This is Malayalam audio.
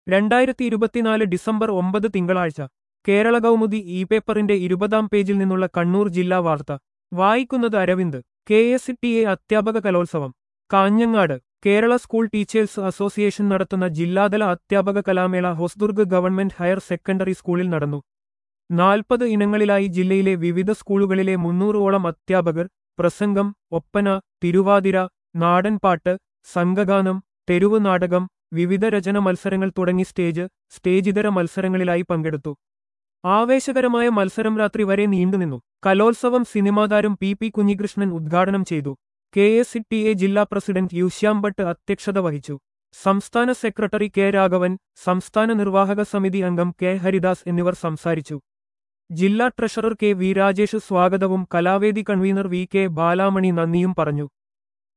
രണ്ടായിരത്തി ഇരുപത്തിനാല് ഡിസംബർ ഒമ്പത് തിങ്കളാഴ്ച കേരള കൗമുദി ഇ പേപ്പറിന്റെ ഇരുപതാം പേജിൽ നിന്നുള്ള കണ്ണൂർ ജില്ലാ വാർത്ത വായിക്കുന്നത് Aravind K S T A അധ്യാപക കലോത്സവം Kanhangad Kerala school teachers association നടത്തുന്ന ജില്ലാതല അധ്യാപക കലാമേള ഹൊസ്ദുർഗ് ഗവൺമെന്റ് ഹയർ സെക്കൻഡറി സ്കൂളിൽ നടന്നു നാൽപ്പത് ഇനങ്ങളിലായി ജില്ലയിലെ വിവിധ സ്കൂളുകളിലെ മുന്നൂറോളം അധ്യാപകർ പ്രസംഗം ഒപ്പന തിരുവാതിര നാടൻപാട്ട് സംഘഗാനം തെരുവ് നാടകം വിവിധ രചന മത്സരങ്ങൾ തുടങ്ങി സ്റ്റേജ് സ്റ്റേജിതര മത്സരങ്ങളിലായി പങ്കെടുത്തു ആവേശകരമായ മത്സരം രാത്രി വരെ നീണ്ടുനിന്നു കലോത്സവം സിനിമാതാരം പി പി കുഞ്ഞികൃഷ്ണൻ ഉദ്ഘാടനം ചെയ്തു കെ എസ് ടി എ ജില്ലാ പ്രസിഡന്റ് യുശ്യാം ഭട്ട് അധ്യക്ഷത വഹിച്ചു സംസ്ഥാന സെക്രട്ടറി കെ രാഘവൻ സംസ്ഥാന നിർവാഹക സമിതി അംഗം കെ ഹരിദാസ് എന്നിവർ സംസാരിച്ചു ജില്ലാ ട്രഷറർ കെ വി രാജേഷ് സ്വാഗതവും കലാവേദി കൺവീനർ വി കെ ബാലാമണി നന്ദിയും പറഞ്ഞു